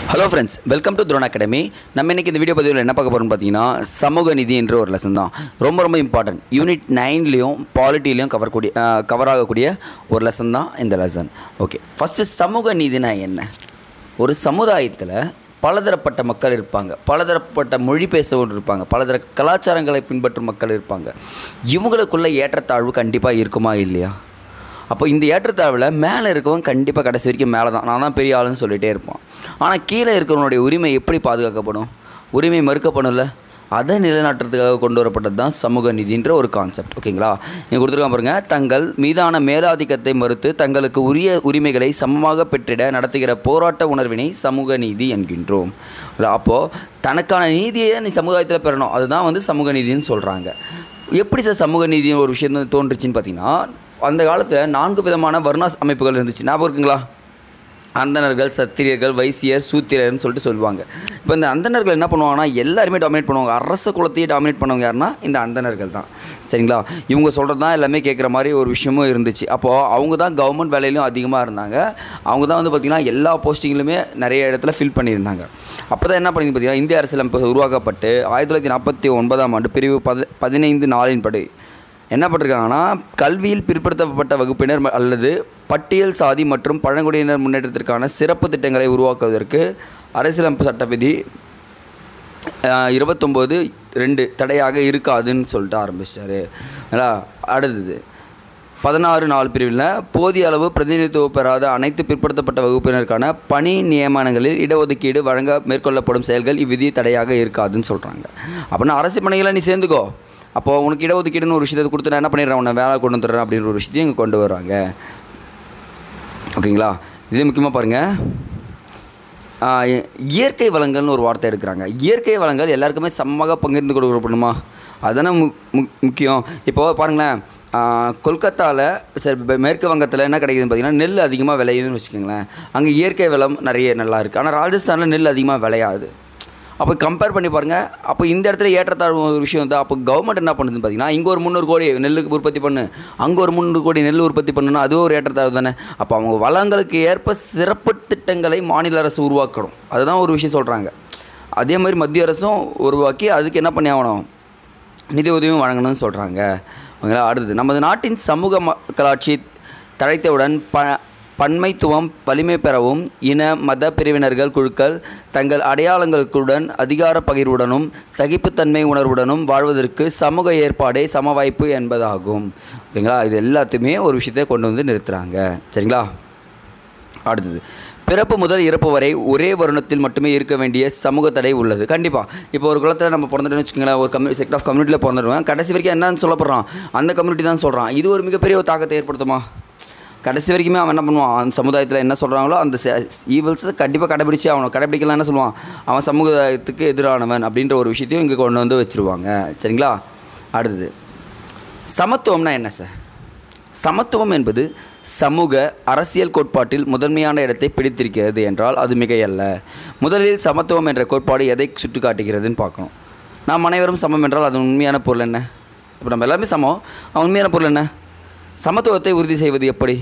hello friends welcome to drone academy நம்ம இன்னைக்கு இந்த வீடியோ பதிவில் என்ன பார்க்க போகிறோம்னு பார்த்தீங்கன்னா சமூக நிதி என்ற ஒரு லெசன் தான் ரொம்ப ரொம்ப இம்பார்ட்டன்ட் யூனிட் நைன்லேயும் பாலிட்டிலையும் கவர் கூடிய கவர் ஆகக்கூடிய ஒரு லெசன் தான் இந்த லெசன் ஓகே ஃபஸ்ட்டு சமூக நீதினா என்ன ஒரு சமுதாயத்தில் பலதரப்பட்ட மக்கள் இருப்பாங்க பலதரப்பட்ட மொழி பேசவோர் இருப்பாங்க பலதர கலாச்சாரங்களை பின்பற்றும் மக்கள் இருப்பாங்க இவங்களுக்குள்ள ஏற்றத்தாழ்வு கண்டிப்பாக இருக்குமா இல்லையா அப்போ இந்த ஏற்றத்தாழ்வில் மேலே இருக்கவன் கண்டிப்பாக கடைசி வரைக்கும் மேலே தான் நான் தான் பெரிய ஆளுன்னு சொல்லிகிட்டே இருப்பான் ஆனால் கீழே இருக்கிறவனுடைய உரிமை எப்படி பாதுகாக்கப்படும் உரிமை மறுக்கப்படும்ல அதை நிலைநாட்டுறதுக்காக கொண்டு வரப்பட்டது தான் சமூக நீதின்ற ஒரு கான்செப்ட் ஓகேங்களா நீங்கள் கொடுத்துருக்காங்க பாருங்கள் தங்கள் மீதான மேலாதிக்கத்தை மறுத்து தங்களுக்கு உரிய உரிமைகளை சமமாக பெற்றிட நடத்துகிற போராட்ட உணர்வினை சமூக நீதி என்கின்றோம் அப்போது தனக்கான நீதியை நீ சமுதாயத்தில் பெறணும் அதுதான் வந்து சமூக நீதின்னு சொல்கிறாங்க எப்படி சார் சமூக நீதின்னு ஒரு விஷயம் தோன்றுச்சுன்னு பார்த்தீங்கன்னா அந்த காலத்தில் நான்கு விதமான வர்ண அமைப்புகள் இருந்துச்சு ஞாபகம் இருக்குங்களா அந்தணர்கள் சத்திரியர்கள் வைசியர் சூத்திரர்னு சொல்லிட்டு சொல்லுவாங்க இப்போ இந்த அந்தணர்கள் என்ன பண்ணுவாங்கன்னா எல்லாருமே டாமினேட் பண்ணுவாங்க அரச குலத்தையே டாமினேட் பண்ணவங்க யாருன்னா இந்த அந்தணர்கள் தான் சரிங்களா இவங்க சொல்கிறது தான் எல்லாமே கேட்குற மாதிரி ஒரு விஷயமும் இருந்துச்சு அப்போது அவங்க தான் கவர்மெண்ட் வேலையிலும் அதிகமாக இருந்தாங்க அவங்க தான் வந்து பார்த்திங்கன்னா எல்லா போஸ்டிங்லையுமே நிறைய இடத்துல ஃபில் பண்ணியிருந்தாங்க அப்போ தான் என்ன பண்ணி பார்த்தீங்கன்னா இந்திய அரசியலமைப்பு உருவாக்கப்பட்டு ஆயிரத்தி தொள்ளாயிரத்தி நாற்பத்தி ஒன்பதாம் ஆண்டு பிரிவு பத பதினைந்து நாளின்படி என்ன பண்ணிருக்காங்கன்னா கல்வியில் பிற்படுத்தப்பட்ட வகுப்பினர் ம- அல்லது பட்டியல் சாதி மற்றும் பழங்குடியினர் முன்னேற்றத்திற்கான சிறப்பு திட்டங்களை உருவாக்குவதற்கு அரசியலமைப்பு சட்ட விதி அஹ், இருபத்தொம்போது ரெண்டு தடையாக இருக்காதுன்னு சொல்லிட்டு ஆரம்பிச்சாரு ஏன்னா அடுத்தது பதினாறு நாலு பிரிவில் போதிய அளவு பிரதிநிதித்துவம் பெறாத அனைத்து பிற்படுத்தப்பட்ட வகுப்பினருக்கான பணி நியமனங்களில் இடஒதுக்கீடு வழங்க மேற்கொள்ளப்படும் செயல்கள் இவ்விதி தடையாக இருக்காதுன்னு சொல்கிறாங்க அப்படின்னா அரசு பணிகளை நீ சேர்ந்துக்கோ அப்போது உனக்கு இடஒதுக்கீடுன்னு ஒரு விஷயத்தை கொடுத்து நான் என்ன பண்ணிடுறேன் உன்னை வேலை கொண்டு வந்துடுறேன் அப்படின்ற ஒரு விஷயத்தையும் இங்கே கொண்டு வர்றாங்க ஓகேங்களா இது முக்கியமாக பாருங்கள் ஆஹ் இ- இயற்கை வளங்கள்னு ஒரு வார்த்தை எடுக்கிறாங்க இயற்கை வளங்கள் எல்லாருக்குமே சமமாக பகிர்ந்து கொடுக்கப்படுமா அதுதானே மு மு- முக்கியம் இப்போது பாருங்களேன் ஆஹ் கொல்கத்தாவில் சரி இப்ப மேற்கு வங்கத்தில் என்ன கிடைக்குதுன்னு பார்த்தீங்கன்னா நெல் அதிகமாக விளையுதுன்னு வச்சுக்கோங்களேன் அங்கே இயற்கை வளம் நிறைய நல்லா இருக்குது ஆனால் ராஜஸ்தானில் நெல் அதிகமாக விளையாது அப்போ கம்பேர் பண்ணி பாருங்கள் அப்போ இந்த இடத்துல ஏற்றத்தாழ்வு ஒரு விஷயம் வந்து அப்போ கவர்மெண்ட் என்ன பண்ணுதுன்னு பார்த்தீங்கன்னா இங்கே ஒரு முந்நூறு கோடி நெல்லுக்கு உற்பத்தி பண்ணு அங்கே ஒரு முந்நூறு கோடி நெல் உற்பத்தி பண்ணுன்னா அதுவும் ஒரு ஏற்றத்தாழ்வு தானே அப்போ அவங்க வளங்களுக்கு ஏற்ப சிறப்பு திட்டங்களை மாநில அரசு உருவாக்கணும் அதுதான் ஒரு விஷயம் சொல்கிறாங்க அதே மாதிரி மத்திய அரசும் உருவாக்கி அதுக்கு என்ன பண்ணி ஆகணும் நிதி உதவியும் வழங்கணும்னு சொல்கிறாங்க ஓகேங்களா அடுத்தது நமது நாட்டின் சமூக மக்களாட்சி தழைத்தவுடன் ப பன்மைத்துவம் வலிமை பெறவும் இன மத பிரிவினர்கள் குழுக்கள் தங்கள் அடையாளங்களுடன் அதிகார பகிர்வுடனும் சகிப்புத்தன்மை உணர்வுடனும் வாழ்வதற்கு சமூக ஏற்பாடே சமவாய்ப்பு என்பதாகும் ஓகேங்களா இது எல்லாத்தையுமே ஒரு விஷயத்தை கொண்டு வந்து நிறுத்துகிறாங்க சரிங்களா அடுத்தது பிறப்பு முதல் இறப்பு வரை ஒரே வருணத்தில் மட்டுமே இருக்க வேண்டிய சமூக தடை உள்ளது கண்டிப்பாக இப்போ ஒரு குளத்தில் நம்ம பிறந்துட்டோம்னு வச்சுக்கோங்களேன் ஒரு கம்யூனி செக்ட் ஆஃப் கம்யூனிட்டியில் பிறந்துடுவேன் கடைசி வரைக்கும் என்னன்னு சொல்லப்படுறான் அந்த கம்யூனிட்டி தான் சொல்கிறான் இது ஒரு மிகப்பெரிய ஒரு தாக்கத்தை ஏற்படுத்துமா கடைசி வரைக்குமே அவன் என்ன பண்ணுவான் அந்த சமுதாயத்தில் என்ன சொல்கிறாங்களோ அந்த ஈவல்ஸை கண்டிப்பாக கடைபிடிச்சு அவனை கடைபிடிக்கலாம் என்ன சொல்லுவான் அவன் சமூகத்துக்கு எதிரானவன் அப்படின்ற ஒரு விஷயத்தையும் இங்கே கொண்டு வந்து வச்சுருவாங்க சரிங்களா அடுத்தது சமத்துவம்னா என்ன சார் சமத்துவம் என்பது சமூக அரசியல் கோட்பாட்டில் முதன்மையான இடத்தை பிடித்திருக்கிறது என்றால் அது மிகையல்ல முதலில் சமத்துவம் என்ற கோட்பாடு எதை சுட்டிக்காட்டுகிறதுன்னு பார்க்கணும் நாம் அனைவரும் சமம் என்றால் அதன் உண்மையான பொருள் என்ன இப்போ நம்ம எல்லாமே சமம் அவன் உண்மையான பொருள் என்ன சமத்துவத்தை உறுதி செய்வது எப்படி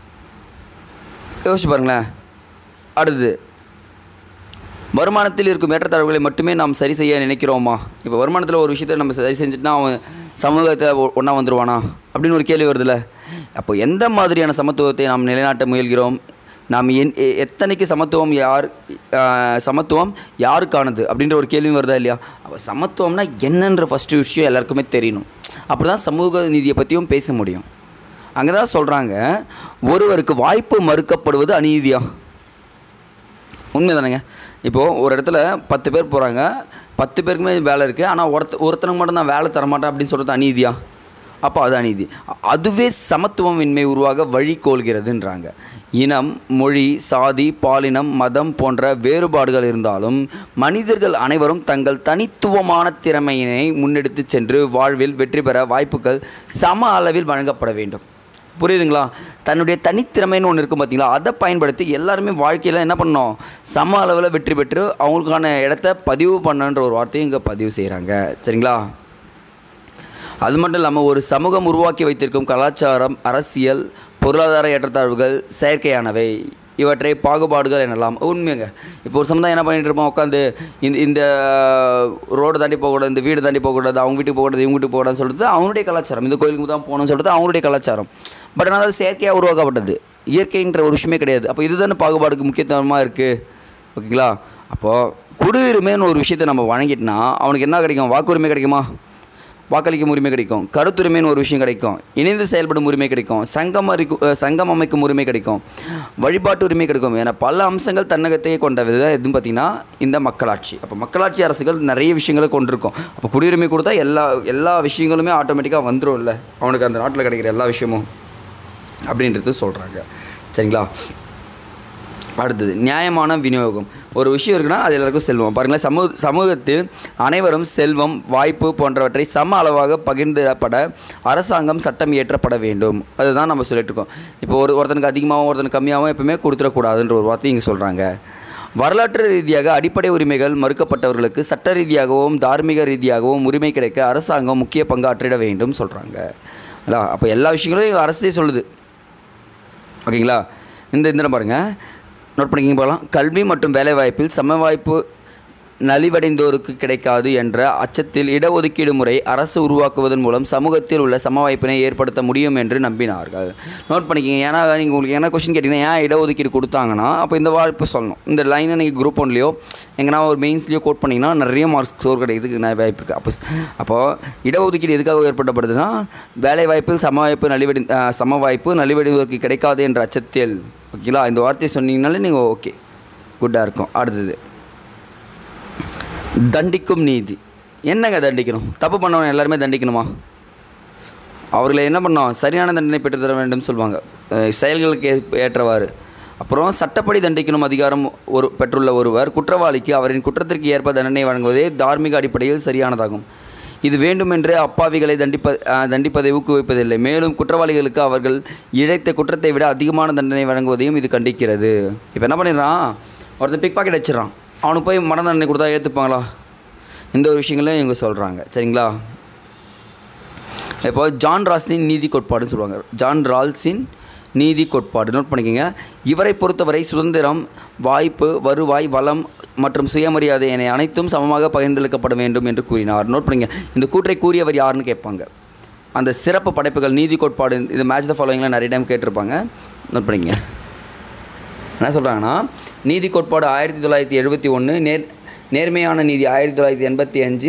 யோசிச்சு பாருங்களேன் அடுத்தது வருமானத்தில் இருக்கும் ஏற்றத்தாழ்வுகளை மட்டுமே நாம் சரி செய்ய நினைக்கிறோமா இப்போ வருமானத்தில் ஒரு விஷயத்தை நம்ம சரி செஞ்சுட்டுனா அவன் சமூகத்தை ஒன்றா வந்துடுவானா அப்படின்னு ஒரு கேள்வி வருதுல்ல அப்போ எந்த மாதிரியான சமத்துவத்தை நாம் நிலைநாட்ட முயல்கிறோம் நாம் என் எ- எத்தனைக்கு சமத்துவம் யார் ஆஹ், சமத்துவம் யாருக்கானது அப்படின்ற ஒரு கேள்வி வருதா இல்லையா அப்போ சமத்துவம்னா என்னன்ற ஃபஸ்ட்டு விஷயம் எல்லாருக்குமே தெரியணும் அப்படி தான் சமூக நீதியை பற்றியும் பேச முடியும் அங்கே தான் சொல்கிறாங்க ஒருவருக்கு வாய்ப்பு மறுக்கப்படுவது அநீதியா உண்மை தானேங்க இப்போது ஒரு இடத்துல பத்து பேர் போகிறாங்க பத்து பேருக்குமே வேலை இருக்குது ஆனால் ஒருத்த ஒருத்தனுக்கு மட்டும் தான் வேலை தரமாட்டேன் அப்படின்னு சொல்கிறது அநீதியா அப்போ அது அநீதி அ- அதுவே சமத்துவமின்மை உருவாக வழிகோல்கிறதுன்றாங்க இனம் மொழி சாதி பாலினம் மதம் போன்ற வேறுபாடுகள் இருந்தாலும் மனிதர்கள் அனைவரும் தங்கள் தனித்துவமான திறமையினை முன்னெடுத்து சென்று வாழ்வில் வெற்றி பெற வாய்ப்புகள் சம அளவில் வழங்கப்பட வேண்டும் புரியுதுங்களா தன்னுடைய தனித்திறமைன்னு ஒன்று இருக்கும் பார்த்தீங்களா அதை பயன்படுத்தி எல்லாருமே வாழ்க்கையில் என்ன பண்ணணும் சம அளவில் வெற்றி பெற்று அவங்களுக்கான இடத்த பதிவு பண்ணன்ற ஒரு வார்த்தையும் இங்கே பதிவு செய்கிறாங்க சரிங்களா அது மட்டும் இல்லாமல் ஒரு சமூகம் உருவாக்கி வைத்திருக்கும் கலாச்சாரம் அரசியல் பொருளாதார ஏற்றத்தாழ்வுகள் செயற்கையானவை இவற்றை பாகுபாடுகள் எனலாம் உண்மைங்க இப்போ ஒரு சமுதாயம் என்ன பண்ணிட்டு இருப்போம் உட்காந்து இந்த இந்த ரோடு தாண்டி போகக்கூடாது இந்த வீடு தாண்டி போகக்கூடாது அவங்க வீட்டுக்கு போகக்கூடாது இவங்க வீட்டுக்கு போகக்கூடாதுன்னு சொல்லிட்டு அவங்களுடைய கலாச்சாரம் இந்த கோயிலுக்கு தான் போகணும்னு சொல்லிட்டு அவங்களுடைய கலாச்சாரம் பட் ஆனால் அது செயற்கையாக உருவாக்கப்பட்டது இயற்கைன்ற ஒரு விஷயமே கிடையாது அப்போ இதுதானே பாகுபாடுக்கு முக்கியத்துவமாக இருக்குது ஓகேங்களா அப்போது குடியுரிமைன்னு ஒரு விஷயத்தை நம்ம வழங்கிட்டோன்னா அவனுக்கு என்ன கிடைக்கும் வாக்குரிமை கிடைக்குமா வாக்களிக்கும் உரிமை கிடைக்கும் கருத்துரிமைன்னு ஒரு விஷயம் கிடைக்கும் இணைந்து செயல்படும் உரிமை கிடைக்கும் சங்கம் அறிக்கும் அஹ் சங்கம் அமைக்கும் உரிமை கிடைக்கும் வழிபாட்டு உரிமை கிடைக்கும் என பல அம்சங்கள் தன்னகத்தையே கொண்டது தான் எதுவும் பார்த்திங்கன்னா இந்த மக்களாட்சி அப்போ மக்களாட்சி அரசுகள் நிறைய விஷயங்களை கொண்டிருக்கும் அப்போ குடியுரிமை கொடுத்தா எல்லா எல்லா விஷயங்களுமே ஆட்டோமேட்டிக்காக வந்துரும்ல அவனுக்கு அந்த நாட்டில் கிடைக்கிற எல்லா விஷயமும் அப்படின்றது சொல்கிறாங்க சரிங்களா அடுத்தது நியாயமான விநியோகம் ஒரு விஷயம் இருக்குன்னா அது எல்லாருக்கும் செல்வம் பாருங்களேன் சமூக சமூகத்தில் அனைவரும் செல்வம் வாய்ப்பு போன்றவற்றை சம அளவாக பகிர்ந்தப்பட அரசாங்கம் சட்டம் இயற்றப்பட வேண்டும் அதுதான் நம்ம சொல்லிட்டு இருக்கோம் இப்போ ஒரு ஒருத்தனுக்கு அதிகமாகவும் ஒருத்தனுக்கு கம்மியாகவும் எப்பவுமே கொடுத்துடக்கூடாதுன்ற ஒரு வார்த்தை இங்கே சொல்கிறாங்க வரலாற்று ரீதியாக அடிப்படை உரிமைகள் மறுக்கப்பட்டவர்களுக்கு சட்ட ரீதியாகவும் தார்மீக ரீதியாகவும் உரிமை கிடைக்க அரசாங்கம் முக்கிய பங்காற்றிட வேண்டும் சொல்கிறாங்க அப்போ எல்லா விஷயங்களும் அரசே சொல்லுது ஓகேங்களா இந்த இந்த பாருங்கள் நோட் பண்ணிக்கிங்க போகலாம் கல்வி மற்றும் வேலைவாய்ப்பில் சம வாய்ப்பு நலிவடைந்தோருக்கு கிடைக்காது என்ற அச்சத்தில் இடஒதுக்கீடு முறை அரசு உருவாக்குவதன் மூலம் சமூகத்தில் உள்ள சம வாய்ப்பினை ஏற்படுத்த முடியும் என்று நம்பினார்கள் நோட் பண்ணிக்கிங்க ஏன்னா நீங்கள் உங்களுக்கு என்ன கொஸ்டின் கேட்டிங்கன்னா ஏன் இடஒதுக்கீடு கொடுத்தாங்கன்னா அப்போ இந்த வாய்ப்பு சொல்லணும் இந்த லைனை நீங்கள் குரூப் ஒன்லேயோ எங்கன்னா ஒரு மெயின்ஸ்லேயோ கோட் பண்ணிங்கன்னா நிறைய மார்க்ஸ் ஸ்கோர் கிடைக்கிறதுக்கு நிறைய வாய்ப்பு இருக்குது அப்போ அப்போது இடஒதுக்கீடு எதுக்காக ஏற்படுத்தப்படுதுன்னா வேலை வாய்ப்பில் சம வாய்ப்பு நலிவடை அஹ், சம வாய்ப்பு நலிவடைவதற்கு கிடைக்காது என்ற அச்சத்தில் ஓகேங்களா இந்த வார்த்தையை சொன்னீங்கனாலே நீங்கள் ஓகே குட்டாக இருக்கும் அடுத்தது தண்டிக்கும் நீதி என்னங்க தண்டிக்கணும் தப்பு பண்ணவன் எல்லாருமே தண்டிக்கணுமா அவர்களை என்ன பண்ணோம் சரியான தண்டனை பெற்று தர வேண்டும் சொல்லுவாங்க அஹ் செயல்களுக்கு ஏற்ப- ஏற்றவாறு அப்புறம் சட்டப்படி தண்டிக்கணும் அதிகாரம் ஒரு பெற்றுள்ள ஒருவர் குற்றவாளிக்கு அவரின் குற்றத்திற்கு ஏற்ப தண்டனை வழங்குவதே தார்மீக அடிப்படையில் சரியானதாகும் இது வேண்டுமென்றே அப்பாவிகளை தண்டிப்ப அஹ் தண்டிப்பதை ஊக்குவிப்பதில்லை மேலும் குற்றவாளிகளுக்கு அவர்கள் இழைத்த குற்றத்தை விட அதிகமான தண்டனை வழங்குவதையும் இது கண்டிக்கிறது இப்போ என்ன பண்ணிடுறான் ஒருத்தன் பிக் பாக்கெட் வச்சிடறான் அவனுக்கு போய் மரண தண்டனை கொடுத்தா ஏற்றுப்பாங்களா இந்த ஒரு விஷயங்களையும் இவங்க சொல்கிறாங்க சரிங்களா இப்போ ஜான் ரால்ஸின் நீதி கோட்பாடுன்னு சொல்லுவாங்க ஜான் ரால்ஸின் நீதி கோட்பாடு நோட் பண்ணிக்கோங்க இவரை பொறுத்தவரை சுதந்திரம் வாய்ப்பு வருவாய் வளம் மற்றும் சுயமரியாதை என அனைத்தும் சமமாக பகிர்ந்தளிக்கப்பட வேண்டும் என்று கூறினார் நோட் பண்ணிங்க இந்த கூற்றை கூறியவர் யாருன்னு கேட்பாங்க அந்த சிறப்பு படைப்புகள் நீதி கோட்பாடு இது மேட்ச் த ஃபாலோயிங்லாம் நிறைய டைம் கேட்டிருப்பாங்க நோட் பண்ணிக்கங்க என்ன சொல்கிறாங்கன்னா நீதி கோட்பாடு ஆயிரத்தி தொள்ளாயிரத்தி எழுபத்தி ஒன்று நேர் நேர்மையான நீதி ஆயிரத்தி தொள்ளாயிரத்தி எண்பத்தி அஞ்சு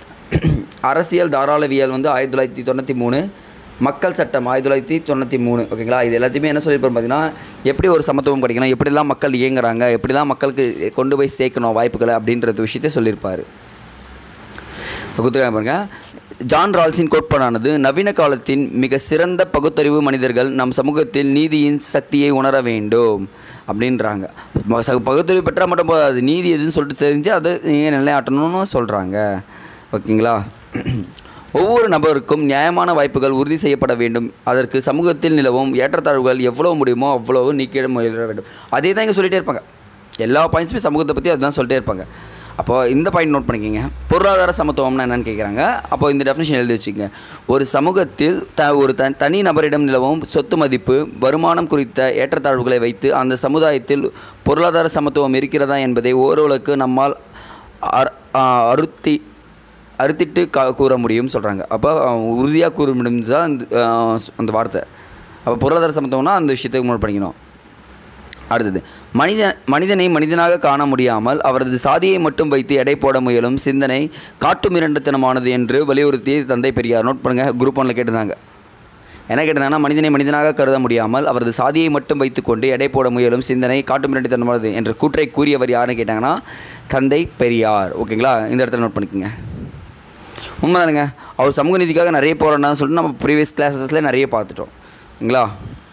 அரசியல் தாராளவியல் வந்து ஆயிரத்தி தொள்ளாயிரத்தி தொண்ணூற்றி மூணு மக்கள் சட்டம் ஆயிரத்தி தொள்ளாயிரத்தி தொண்ணூற்றி மூணு ஓகேங்களா இது எல்லாத்தையுமே என்ன சொல்லியிருப்பாரு பார்த்தீங்கன்னா எப்படி ஒரு சமத்துவம் கிடைக்கணும் எப்படிலாம் மக்கள் இயங்குறாங்க எப்படிலாம் மக்களுக்கு கொண்டு போய் சேர்க்கணும் வாய்ப்புகளை அப்படின்றது விஷயத்தை சொல்லியிருப்பார் கொடுத்துருக்காங்க பாருங்க ஜான் ரால்ஸின் கோட்பாடானது நவீன காலத்தின் மிக சிறந்த பகுத்தறிவு மனிதர்கள் நம் சமூகத்தில் நீதியின் சக்தியை உணர வேண்டும் அப்படின்றாங்க ம- ச- பகுத்தறிவு பெற்றால் மட்டும் போதாது நீதி எதுன்னு சொல்லிட்டு தெரிஞ்சு அதை நீங்கள் நிலையாட்டணும்னு சொல்கிறாங்க ஓகேங்களா ஒவ்வொரு நபருக்கும் நியாயமான வாய்ப்புகள் உறுதி செய்யப்பட வேண்டும் அதற்கு சமூகத்தில் நிலவும் ஏற்றத்தாழ்வுகள் எவ்வளோ முடியுமோ அவ்வளவு நீக்கிட முயல வேண்டும் அதே தான் இங்கே சொல்லிகிட்டே இருப்பாங்க எல்லா பாயிண்ட்ஸுமே சமூகத்தை பற்றி அதுதான் சொல்லிட்டே இருப்பாங்க அப்போ இந்த பாயிண்ட் நோட் பண்ணிக்கோங்க பொருளாதார சமத்துவம்னா என்னன்னு கேட்குறாங்க அப்போ இந்த டெஃபினேஷன் எழுதி வச்சுக்கோங்க ஒரு சமூகத்தில் த ஒரு த தனி நபரிடம் நிலவும் சொத்து மதிப்பு வருமானம் குறித்த ஏற்றத்தாழ்வுகளை வைத்து அந்த சமுதாயத்தில் பொருளாதார சமத்துவம் இருக்கிறதா என்பதை ஓரளவுக்கு நம்மால் அர்- ஆ, அறுத்தி அறுத்திட்டு கா கூற முடியும்னு சொல்கிறாங்க அப்போ உறுதியாக கூற முடியும் தான் அந்த ஆ, அந்த வார்த்தை அப்போ பொருளாதார சமத்துவம்னா அந்த விஷயத்தை நோட் பண்ணிக்கணும் அடுத்தது மனித மனிதனை மனிதனாக காண முடியாமல் அவரது சாதியை மட்டும் வைத்து எடை போட முயலும் சிந்தனை காட்டு மிரண்டுத்தனமானது என்று வலியுறுத்தி தந்தை பெரியார் நோட் பண்ணுங்கள் குரூப் ஒன்றில் கேட்டிருந்தாங்க என்ன கேட்டிருந்தாங்கன்னா மனிதனை மனிதனாக கருத முடியாமல் அவரது சாதியை மட்டும் வைத்துக்கொண்டு எடை போட முயலும் சிந்தனை காட்டு மிரண்டுத்தனமானது என்ற கூற்றை கூறியவர் யாருன்னு கேட்டாங்கன்னா தந்தை பெரியார் ஓகேங்களா இந்த இடத்துல நோட் பண்ணிக்கோங்க உண்மைதானுங்க அவர் சமூக நீதிக்காக நிறைய போராடினான்னு சொல்லிட்டு நம்ம ப்ரீவியஸ் கிளாஸஸில் நிறைய பார்த்துட்டோம் ஓகேங்களா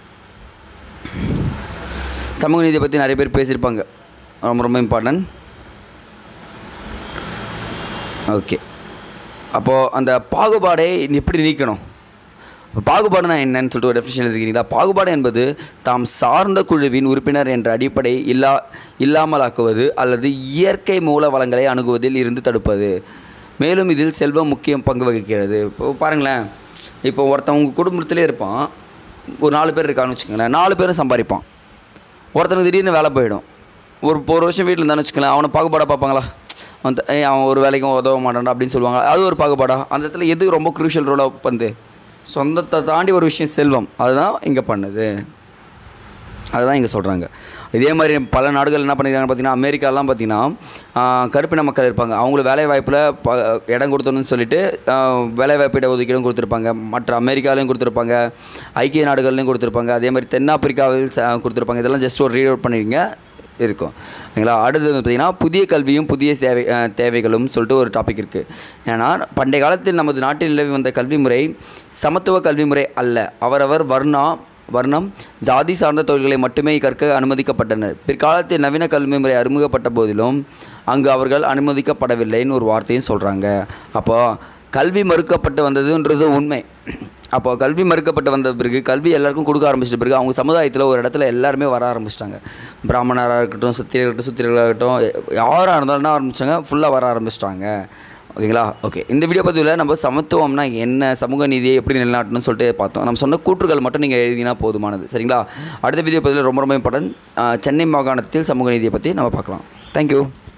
சமூக நீதியை பற்றி நிறைய பேர் பேசியிருப்பாங்க ரொம்ப ரொம்ப இம்பார்ட்டன்ட் ஓகே அப்போது அந்த பாகுபாடை எப்படி நீக்கணும் இப்போ பாகுபாடுனா என்னன்னு சொல்லிட்டு ஒரு டெஃபினேஷன் எழுதிக்கிறீங்களா பாகுபாடு என்பது தாம் சார்ந்த குழுவின் உறுப்பினர் என்ற அடிப்படை இல்லா இல்லாமலாக்குவது அல்லது இயற்கை மூல வளங்களை அணுகுவதில் இருந்து தடுப்பது மேலும் இதில் செல்வம் முக்கியம் பங்கு வகிக்கிறது இப்போ பாருங்களேன் இப்போ ஒருத்தன் உங்கள் குடும்பத்திலே இருப்பான் ஒரு நாலு பேர் இருக்கான்னு வச்சுக்கோங்களேன் நாலு பேரும் சம்பாதிப்பான் ஒருத்தனுக்கு திடீர்னு வேலை போயிடும் ஒரு ஒரு வருஷம் வீட்டில் இருந்தான்னு வச்சுக்கலாம் அவனை பாகுபாடாக பார்ப்பாங்களா அந்த ஏய் அவன் ஒரு வேலைக்கும் உதவ மாட்டான்டா அப்படின்னு சொல்லுவாங்க அது ஒரு பாகுபாடா அந்த இடத்துல எது ரொம்ப குரூஷியல் ரோலாக பண்ணுது சொந்தத்தை தாண்டி ஒரு விஷயம் செல்வம் அதுதான் இங்கே பண்ணுது அதுதான் இங்கே சொல்கிறாங்க இதே மாதிரி பல நாடுகள் என்ன பண்ணிக்கிறாங்க பார்த்தீங்கன்னா அமெரிக்காலாம் பார்த்தீங்கன்னா ஆஹ், கருப்பின மக்கள் இருப்பாங்க அவங்களுக்கு வேலை வாய்ப்பில் ப இடம் கொடுத்தணும்னு சொல்லிட்டு ஆஹ், வேலை வாய்ப்பு இட ஒதுக்கீடும் கொடுத்துருப்பாங்க மற்ற அமெரிக்காலையும் கொடுத்துருப்பாங்க ஐக்கிய நாடுகள்லையும் கொடுத்துருப்பாங்க அதே மாதிரி தென்னாப்பிரிக்காவில் ச- கொடுத்துருப்பாங்க இதெல்லாம் ஜஸ்ட் ஒரு ரீட் அவுட் பண்ணிருங்க இருக்கும் ஓகேங்களா அடுத்தது பார்த்தீங்கன்னா புதிய கல்வியும் புதிய தேவை அஹ், தேவைகளும் சொல்லிட்டு ஒரு டாபிக் இருக்குது ஏன்னா பண்டைய காலத்தில் நமது நாட்டில் நிலவி வந்த கல்வி முறை சமத்துவ கல்வி முறை அல்ல அவரவர் வர்ணா வர்ணம் ஜாதி சார்ந்த தொழில்களை மட்டுமே கற்க அனுமதிக்கப்பட்டனர் பிற்காலத்தில் நவீன கல்வி முறை அறிமுகப்பட்ட போதிலும் அங்கு அவர்கள் அனுமதிக்கப்படவில்லைன்னு ஒரு வார்த்தையும் சொல்கிறாங்க அப்போ கல்வி மறுக்கப்பட்டு வந்ததுன்றது உண்மை அப்போ கல்வி மறுக்கப்பட்டு வந்த பிறகு கல்வி எல்லாருக்கும் கொடுக்க ஆரம்பிச்சிட்ட பிறகு அவங்க சமுதாயத்தில் ஒரு இடத்துல எல்லாருமே வர ஆரம்பிச்சிட்டாங்க பிராமணராக இருக்கட்டும் சத்திரியராக இருக்கட்டும் சுத்திரர்களாக இருக்கட்டும் யாராக இருந்தாலும் என்ன ஆரம்பிச்சாங்க ஃபுல்லாக வர ஆரம்பிச்சிட்டாங்க ஓகேங்களா ஓகே இந்த வீடியோ பதிவில் நம்ம சமத்துவம்னா என்ன சமூக நீதியை எப்படி நிலைநாட்டணும்னு சொல்லிட்டு பார்த்தோம் நம்ம சொன்ன கூற்றுகள் மட்டும் நீங்கள் எழுதினா போதுமானது சரிங்களா அடுத்த வீடியோ பதிவில் ரொம்ப ரொம்ப இம்பார்ட்டன்ட் சென்னை மாகாணத்தில் சமூக நீதியை பற்றி நம்ம பார்க்கலாம் தேங்க்யூ